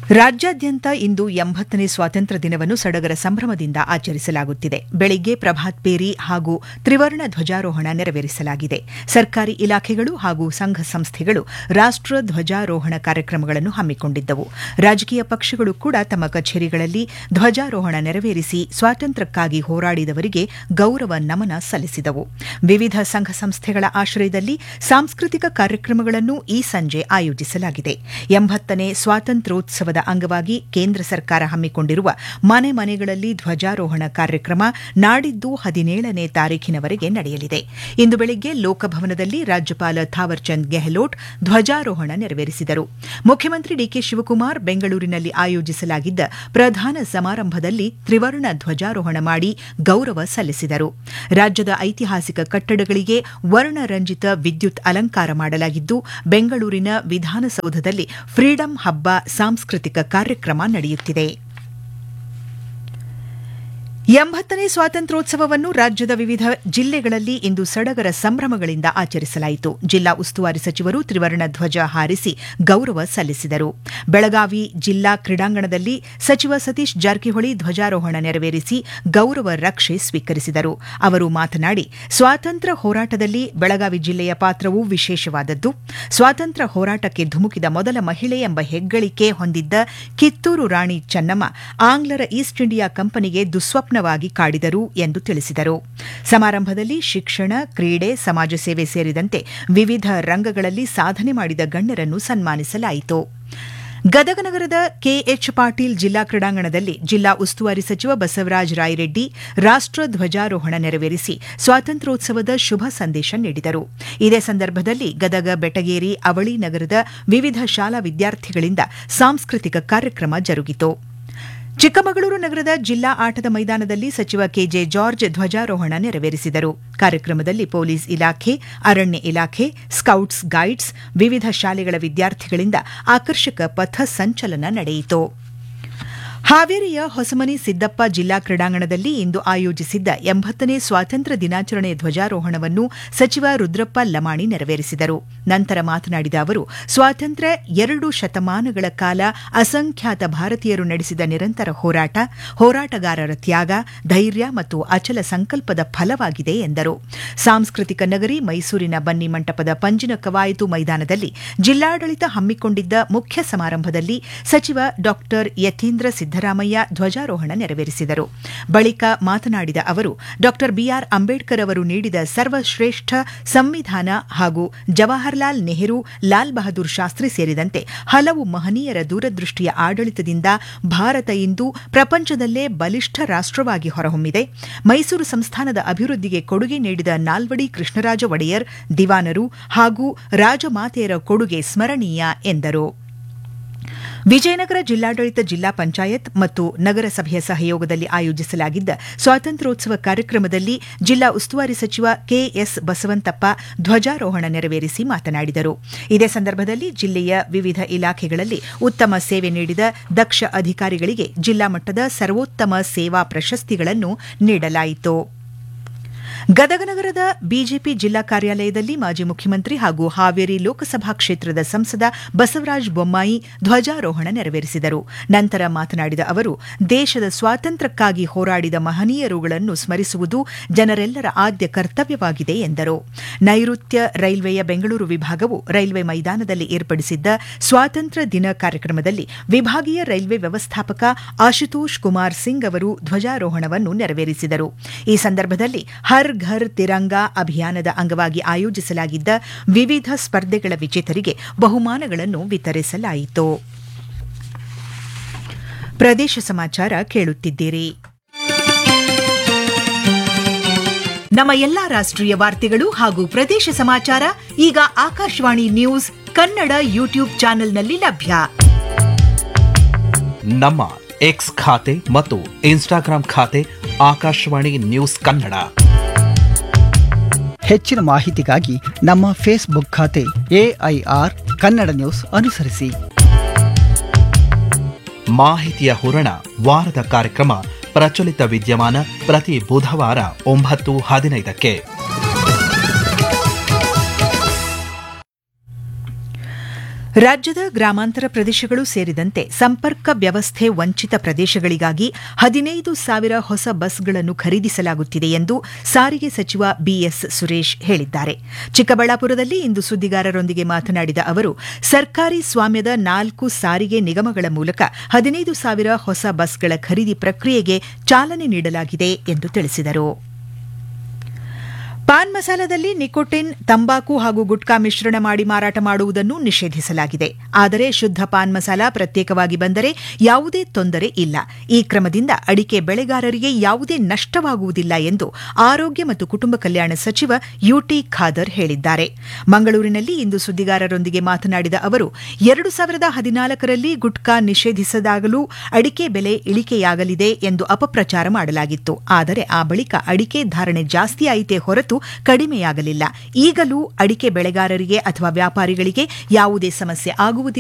ರಾಜ್ಯಾದ್ಯಂತ ಇಂದು ಎಂಬತ್ತನೇ ಸ್ವಾತಂತ್ರ್ಯ ದಿನವನ್ನು ಸಡಗರ ಸಂಭ್ರಮದಿಂದ ಆಚರಿಸಲಾಗುತ್ತಿದೆ ಬೆಳಿಗ್ಗೆ ಪ್ರಭಾತ್ ಪೇರಿ ಹಾಗೂ ತ್ರಿವರ್ಣ ಧ್ವಜಾರೋಹಣ ನೆರವೇರಿಸಲಾಗಿದೆ ಸರ್ಕಾರಿ ಇಲಾಖೆಗಳು ಹಾಗೂ ಸಂಘ ಸಂಸ್ಥೆಗಳು ರಾಷ್ಟ ಧ್ವಜಾರೋಹಣ ಕಾರ್ಯಕ್ರಮಗಳನ್ನು ಹಮ್ಮಿಕೊಂಡಿದ್ದವು ರಾಜಕೀಯ ಪಕ್ಷಗಳು ಕೂಡ ತಮ್ಮ ಕಚೇರಿಗಳಲ್ಲಿ ಧ್ವಜಾರೋಹಣ ನೆರವೇರಿಸಿ ಸ್ವಾತಂತ್ರ್ಯಕ್ಕಾಗಿ ಹೋರಾಡಿದವರಿಗೆ ಗೌರವ ನಮನ ಸಲ್ಲಿಸಿದವು ವಿವಿಧ ಸಂಘ ಸಂಸ್ಥೆಗಳ ಆಶ್ರಯದಲ್ಲಿ ಸಾಂಸ್ಕೃತಿಕ ಕಾರ್ಯಕ್ರಮಗಳನ್ನು ಈ ಸಂಜೆ ಆಯೋಜಿಸಲಾಗಿದೆ ಎಂಬತ್ತನೇ ಸ್ವಾತಂತ್ರ್ಯೋತ್ಸವದ ಅಂಗವಾಗಿ ಕೇಂದ್ರ ಸರ್ಕಾರ ಹಮ್ಮಿಕೊಂಡಿರುವ ಮನೆ ಮನೆಗಳಲ್ಲಿ ಧ್ವಜಾರೋಹಣ ಕಾರ್ಯಕ್ರಮ ನಾಡಿದ್ದು ಹದಿನೇಳನೇ ತಾರೀಖಿನವರೆಗೆ ನಡೆಯಲಿದೆ ಇಂದು ಬೆಳಿಗ್ಗೆ ಲೋಕಭವನದಲ್ಲಿ ರಾಜ್ಯಪಾಲ ಥಾವರ್ಚಂದ್ ಗೆಹ್ಲೋಟ್ ಧ್ವಜಾರೋಹಣ ನೆರವೇರಿಸಿದರು ಮುಖ್ಯಮಂತ್ರಿ ಡಿಕೆ ಶಿವಕುಮಾರ್ ಬೆಂಗಳೂರಿನಲ್ಲಿ ಆಯೋಜಿಸಲಾಗಿದ್ದ ಪ್ರಧಾನ ಸಮಾರಂಭದಲ್ಲಿ ತ್ರಿವರ್ಣ ಧ್ವಜಾರೋಹಣ ಮಾಡಿ ಗೌರವ ಸಲ್ಲಿಸಿದರು ರಾಜ್ಯದ ಐತಿಹಾಸಿಕ ಕಟ್ಟಡಗಳಿಗೆ ವರ್ಣರಂಜಿತ ವಿದ್ಯುತ್ ಅಲಂಕಾರ ಮಾಡಲಾಗಿದ್ದು ಬೆಂಗಳೂರಿನ ವಿಧಾನಸೌಧದಲ್ಲಿ ಫ್ರೀಡಂ ಹಬ್ಬ ಸಾಂಸ್ಕೃತಿಕ ಕಾರ್ಯಕ್ರಮ ನಡೆಯುತ್ತಿದೆ ಎಂಬತ್ತನೇ ಸ್ವಾತಂತ್ರ್ಯೋತ್ಸವವನ್ನು ರಾಜ್ಯದ ವಿವಿಧ ಜಿಲ್ಲೆಗಳಲ್ಲಿ ಇಂದು ಸಡಗರ ಸಂಭ್ರಮಗಳಿಂದ ಆಚರಿಸಲಾಯಿತು ಜಿಲ್ಲಾ ಉಸ್ತುವಾರಿ ಸಚಿವರು ತ್ರಿವರ್ಣ ಧ್ವಜ ಹಾರಿಸಿ ಗೌರವ ಸಲ್ಲಿಸಿದರು ಬೆಳಗಾವಿ ಜಿಲ್ಲಾ ಕ್ರೀಡಾಂಗಣದಲ್ಲಿ ಸಚಿವ ಸತೀಶ್ ಜಾರಕಿಹೊಳಿ ಧ್ವಜಾರೋಹಣ ನೆರವೇರಿಸಿ ಗೌರವ ರಕ್ಷೆ ಸ್ವೀಕರಿಸಿದರು ಅವರು ಮಾತನಾಡಿ ಸ್ವಾತಂತ್ರ್ಯ ಹೋರಾಟದಲ್ಲಿ ಬೆಳಗಾವಿ ಜಿಲ್ಲೆಯ ಪಾತ್ರವು ವಿಶೇಷವಾದದ್ದು ಸ್ವಾತಂತ್ರ್ಯ ಹೋರಾಟಕ್ಕೆ ಧುಮುಕಿದ ಮೊದಲ ಮಹಿಳೆ ಎಂಬ ಹೆಗ್ಗಳಿಕೆ ಹೊಂದಿದ್ದ ಕಿತ್ತೂರು ರಾಣಿ ಚೆನ್ನಮ್ಮ ಆಂಗ್ಲರ ಈಸ್ಟ್ ಇಂಡಿಯಾ ಕಂಪನಿಗೆ ದುಸ್ವಪ್ನ ವಾಗಿ ಕಾಡಿದರು ಎಂದು ತಿಳಿಸಿದರು ಸಮಾರಂಭದಲ್ಲಿ ಶಿಕ್ಷಣ ಕ್ರೀಡೆ ಸಮಾಜ ಸೇವೆ ಸೇರಿದಂತೆ ವಿವಿಧ ರಂಗಗಳಲ್ಲಿ ಸಾಧನೆ ಮಾಡಿದ ಗಣ್ಯರನ್ನು ಸನ್ಮಾನಿಸಲಾಯಿತು ಗದಗ ನಗರದ ಕೆಎಚ್ ಪಾಟೀಲ್ ಜಿಲ್ಲಾ ಕ್ರೀಡಾಂಗಣದಲ್ಲಿ ಜಿಲ್ಲಾ ಉಸ್ತುವಾರಿ ಸಚಿವ ಬಸವರಾಜ ರಾಯರೆಡ್ಡಿ ರಾಷ್ಟ ಧ್ವಜಾರೋಹಣ ನೆರವೇರಿಸಿ ಸ್ವಾತಂತ್ರ್ಯೋತ್ಸವದ ಶುಭ ಸಂದೇಶ ನೀಡಿದರು ಇದೇ ಸಂದರ್ಭದಲ್ಲಿ ಗದಗ ಬೆಟಗೇರಿ ಅವಳಿ ನಗರದ ವಿವಿಧ ಶಾಲಾ ವಿದ್ಯಾರ್ಥಿಗಳಿಂದ ಸಾಂಸ್ಕೃತಿಕ ಕಾರ್ಯಕ್ರಮ ಜರುಗಿತು ಚಿಕ್ಕಮಗಳೂರು ನಗರದ ಜಿಲ್ಲಾ ಆಟದ ಮೈದಾನದಲ್ಲಿ ಸಚಿವ ಕೆಜೆ ಜಾರ್ಜ್ ಧ್ವಜಾರೋಹಣ ನೆರವೇರಿಸಿದರು ಕಾರ್ಯಕ್ರಮದಲ್ಲಿ ಪೊಲೀಸ್ ಇಲಾಖೆ ಅರಣ್ಯ ಇಲಾಖೆ ಸ್ಕೌಟ್ಸ್ ಗೈಡ್ಸ್ ವಿವಿಧ ಶಾಲೆಗಳ ವಿದ್ಯಾರ್ಥಿಗಳಿಂದ ಆಕರ್ಷಕ ಪಥ ಸಂಚಲನ ನಡೆಯಿತು ಹಾವೇರಿಯ ಹೊಸಮನಿ ಸಿದ್ದಪ್ಪ ಜಿಲ್ಲಾ ಕ್ರೀಡಾಂಗಣದಲ್ಲಿ ಇಂದು ಆಯೋಜಿಸಿದ್ದ ಎಂಬತ್ತನೇ ಸ್ವಾತಂತ್ರ್ಯ ದಿನಾಚರಣೆ ಧ್ವಜಾರೋಹಣವನ್ನು ಸಚಿವ ರುದ್ರಪ್ಪ ಲಮಾಣಿ ನೆರವೇರಿಸಿದರು ನಂತರ ಮಾತನಾಡಿದ ಅವರು ಸ್ವಾತಂತ್ರ್ಯ ಎರಡು ಶತಮಾನಗಳ ಕಾಲ ಅಸಂಖ್ಯಾತ ಭಾರತೀಯರು ನಡೆಸಿದ ನಿರಂತರ ಹೋರಾಟ ಹೋರಾಟಗಾರರ ತ್ಯಾಗ ಧೈರ್ಯ ಮತ್ತು ಅಚಲ ಸಂಕಲ್ಪದ ಫಲವಾಗಿದೆ ಎಂದರು ಸಾಂಸ್ಕೃತಿಕ ನಗರಿ ಮೈಸೂರಿನ ಬನ್ನಿ ಮಂಟಪದ ಪಂಜಿನ ಕವಾಯತು ಮೈದಾನದಲ್ಲಿ ಜಿಲ್ಲಾಡಳಿತ ಹಮ್ಮಿಕೊಂಡಿದ್ದ ಮುಖ್ಯ ಸಮಾರಂಭದಲ್ಲಿ ಸಚಿವ ಡಾ ಯತೀಂದ್ರ ಸಿದ್ದರಾಮಯ್ಯ ಧ್ವಜಾರೋಹಣ ನೆರವೇರಿಸಿದರು ಬಳಿಕ ಮಾತನಾಡಿದ ಅವರು ಡಾ ಬಿಆರ್ ಅಂಬೇಡ್ಕರ್ ಅವರು ನೀಡಿದ ಸರ್ವಶ್ರೇಷ್ಠ ಸಂವಿಧಾನ ಹಾಗೂ ಜವಾಹರ್ಲಾಲ್ ನೆಹರು ಲಾಲ್ ಬಹದ್ದೂರ್ ಶಾಸ್ತ್ರಿ ಸೇರಿದಂತೆ ಹಲವು ಮಹನೀಯರ ದೂರದೃಷ್ಟಿಯ ಆಡಳಿತದಿಂದ ಭಾರತ ಇಂದು ಪ್ರಪಂಚದಲ್ಲೇ ಬಲಿಷ್ಠ ರಾಷ್ಟವಾಗಿ ಹೊರಹೊಮ್ಮಿದೆ ಮೈಸೂರು ಸಂಸ್ಥಾನದ ಅಭಿವೃದ್ಧಿಗೆ ಕೊಡುಗೆ ನೀಡಿದ ನಾಲ್ವಡಿ ಕೃಷ್ಣರಾಜ ಒಡೆಯರ್ ದಿವಾನರು ಹಾಗೂ ರಾಜಮಾತೆಯರ ಕೊಡುಗೆ ಸ್ಮರಣೀಯ ಎಂದರು ವಿಜಯನಗರ ಜಿಲ್ಲಾಡಳಿತ ಜಿಲ್ಲಾ ಪಂಚಾಯತ್ ಮತ್ತು ನಗರಸಭೆಯ ಸಹಯೋಗದಲ್ಲಿ ಆಯೋಜಿಸಲಾಗಿದ್ದ ಸ್ವಾತಂತ್ರ್ಯೋತ್ಸವ ಕಾರ್ಯಕ್ರಮದಲ್ಲಿ ಜಿಲ್ಲಾ ಉಸ್ತುವಾರಿ ಸಚಿವ ಕೆಎಸ್ ಬಸವಂತಪ್ಪ ಧ್ವಜಾರೋಹಣ ನೆರವೇರಿಸಿ ಮಾತನಾಡಿದರು ಇದೇ ಸಂದರ್ಭದಲ್ಲಿ ಜಿಲ್ಲೆಯ ವಿವಿಧ ಇಲಾಖೆಗಳಲ್ಲಿ ಉತ್ತಮ ಸೇವೆ ನೀಡಿದ ದಕ್ಷ ಅಧಿಕಾರಿಗಳಿಗೆ ಜಿಲ್ಲಾ ಮಟ್ಟದ ಸರ್ವೋತ್ತಮ ಸೇವಾ ಪ್ರಶಸ್ತಿಗಳನ್ನು ನೀಡಲಾಯಿತು ಗದಗ ನಗರದ ಬಿಜೆಪಿ ಜಿಲ್ಲಾ ಕಾರ್ಯಾಲಯದಲ್ಲಿ ಮಾಜಿ ಮುಖ್ಯಮಂತ್ರಿ ಹಾಗೂ ಹಾವೇರಿ ಲೋಕಸಭಾ ಕ್ಷೇತ್ರದ ಸಂಸದ ಬಸವರಾಜ ಬೊಮ್ಮಾಯಿ ಧ್ವಜಾರೋಹಣ ನೆರವೇರಿಸಿದರು ನಂತರ ಮಾತನಾಡಿದ ಅವರು ದೇಶದ ಸ್ವಾತಂತ್ರ್ಯಕ್ಕಾಗಿ ಹೋರಾಡಿದ ಮಹನೀಯರುಗಳನ್ನು ಸ್ಮರಿಸುವುದು ಜನರೆಲ್ಲರ ಆದ್ಯ ಕರ್ತವ್ಯವಾಗಿದೆ ಎಂದರು ನೈಋತ್ಯ ರೈಲ್ವೆಯ ಬೆಂಗಳೂರು ವಿಭಾಗವು ರೈಲ್ವೆ ಮೈದಾನದಲ್ಲಿ ಏರ್ಪಡಿಸಿದ್ದ ಸ್ವಾತಂತ್ರ್ಯ ದಿನ ಕಾರ್ಯಕ್ರಮದಲ್ಲಿ ವಿಭಾಗೀಯ ರೈಲ್ವೆ ವ್ಯವಸ್ಥಾಪಕ ಆಶುತೋಷ್ ಕುಮಾರ್ ಸಿಂಗ್ ಅವರು ಧ್ವಜಾರೋಹಣವನ್ನು ನೆರವೇರಿಸಿದರು ಈ ಸಂದರ್ಭದಲ್ಲಿ ಹರ್ ಘರ್ ತಿರಂಗಾ ಅಭಿಯಾನದ ಅಂಗವಾಗಿ ಆಯೋಜಿಸಲಾಗಿದ್ದ ವಿವಿಧ ಸ್ಪರ್ಧೆಗಳ ವಿಜೇತರಿಗೆ ಬಹುಮಾನಗಳನ್ನು ವಿತರಿಸಲಾಯಿತು ಪ್ರದೇಶ ಸಮಾಚಾರ ಕೇಳುತ್ತಿದ್ದೀರಿ ನಮ್ಮ ಎಲ್ಲಾ ರಾಷ್ಟ್ರೀಯ ವಾರ್ತೆಗಳು ಹಾಗೂ ಪ್ರದೇಶ ಸಮಾಚಾರ ಈಗ ಆಕಾಶವಾಣಿ ನ್ಯೂಸ್ ಕನ್ನಡ ಯೂಟ್ಯೂಬ್ ಚಾನೆಲ್ನಲ್ಲಿ ಲಭ್ಯ ನಮ್ಮ ಎಕ್ಸ್ ಖಾತೆ ಮತ್ತು ಇನ್ಸ್ಟಾಗ್ರಾಂ ಖಾತೆ ಆಕಾಶವಾಣಿ ನ್ಯೂಸ್ ಕನ್ನಡ ಹೆಚ್ಚಿನ ಮಾಹಿತಿಗಾಗಿ ನಮ್ಮ ಫೇಸ್ಬುಕ್ ಖಾತೆ ಎಐಆರ್ ಕನ್ನಡ ನ್ಯೂಸ್ ಅನುಸರಿಸಿ ಮಾಹಿತಿಯ ಹೂರಣ ವಾರದ ಕಾರ್ಯಕ್ರಮ ಪ್ರಚಲಿತ ವಿದ್ಯಮಾನ ಪ್ರತಿ ಬುಧವಾರ ಒಂಬತ್ತು ಹದಿನೈದಕ್ಕೆ ರಾಜ್ಯದ ಗ್ರಾಮಾಂತರ ಪ್ರದೇಶಗಳು ಸೇರಿದಂತೆ ಸಂಪರ್ಕ ವ್ಯವಸ್ಥೆ ವಂಚಿತ ಪ್ರದೇಶಗಳಿಗಾಗಿ ಹದಿನೈದು ಸಾವಿರ ಹೊಸ ಬಸ್ಗಳನ್ನು ಖರೀದಿಸಲಾಗುತ್ತಿದೆ ಎಂದು ಸಾರಿಗೆ ಸಚಿವ ಬಿಎಸ್ ಸುರೇಶ್ ಹೇಳಿದ್ದಾರೆ ಚಿಕ್ಕಬಳ್ಳಾಪುರದಲ್ಲಿ ಇಂದು ಸುದ್ದಿಗಾರರೊಂದಿಗೆ ಮಾತನಾಡಿದ ಅವರು ಸರ್ಕಾರಿ ಸ್ವಾಮ್ಯದ ನಾಲ್ಕು ಸಾರಿಗೆ ನಿಗಮಗಳ ಮೂಲಕ ಹದಿನೈದು ಸಾವಿರ ಹೊಸ ಬಸ್ಗಳ ಖರೀದಿ ಪ್ರಕ್ರಿಯೆಗೆ ಚಾಲನೆ ನೀಡಲಾಗಿದೆ ಎಂದು ತಿಳಿಸಿದರು ಪಾನ್ ಮಸಾಲದಲ್ಲಿ ನಿಕೋಟಿನ್ ತಂಬಾಕು ಹಾಗೂ ಗುಟ್ಕಾ ಮಿಶ್ರಣ ಮಾಡಿ ಮಾರಾಟ ಮಾಡುವುದನ್ನು ನಿಷೇಧಿಸಲಾಗಿದೆ ಆದರೆ ಶುದ್ಧ ಪಾನ್ ಮಸಾಲ ಪ್ರತ್ಯೇಕವಾಗಿ ಬಂದರೆ ಯಾವುದೇ ತೊಂದರೆ ಇಲ್ಲ ಈ ಕ್ರಮದಿಂದ ಅಡಿಕೆ ಬೆಳೆಗಾರರಿಗೆ ಯಾವುದೇ ನಷ್ಟವಾಗುವುದಿಲ್ಲ ಎಂದು ಆರೋಗ್ಯ ಮತ್ತು ಕುಟುಂಬ ಕಲ್ಯಾಣ ಸಚಿವ ಯುಟಿ ಖಾದರ್ ಹೇಳಿದ್ದಾರೆ ಮಂಗಳೂರಿನಲ್ಲಿ ಇಂದು ಸುದ್ದಿಗಾರರೊಂದಿಗೆ ಮಾತನಾಡಿದ ಅವರು ಎರಡು ಸಾವಿರದ ಹದಿನಾಲ್ಕರಲ್ಲಿ ಗುಟ್ಕಾ ನಿಷೇಧಿಸದಾಗಲೂ ಅಡಿಕೆ ಬೆಲೆ ಇಳಿಕೆಯಾಗಲಿದೆ ಎಂದು ಅಪಪ್ರಚಾರ ಮಾಡಲಾಗಿತ್ತು ಆದರೆ ಆ ಬಳಿಕ ಅಡಿಕೆ ಧಾರಣೆ ಜಾಸ್ತಿಯಾಯಿತೇ ಹೊರತು ಕಡಿಮೆಯಾಗಲಿಲ್ಲ ಈಗಲೂ ಅಡಿಕೆ ಬೆಳೆಗಾರರಿಗೆ ಅಥವಾ ವ್ಯಾಪಾರಿಗಳಿಗೆ ಯಾವುದೇ ಸಮಸ್ಯೆ ಆಗುವುದಿಲ್ಲ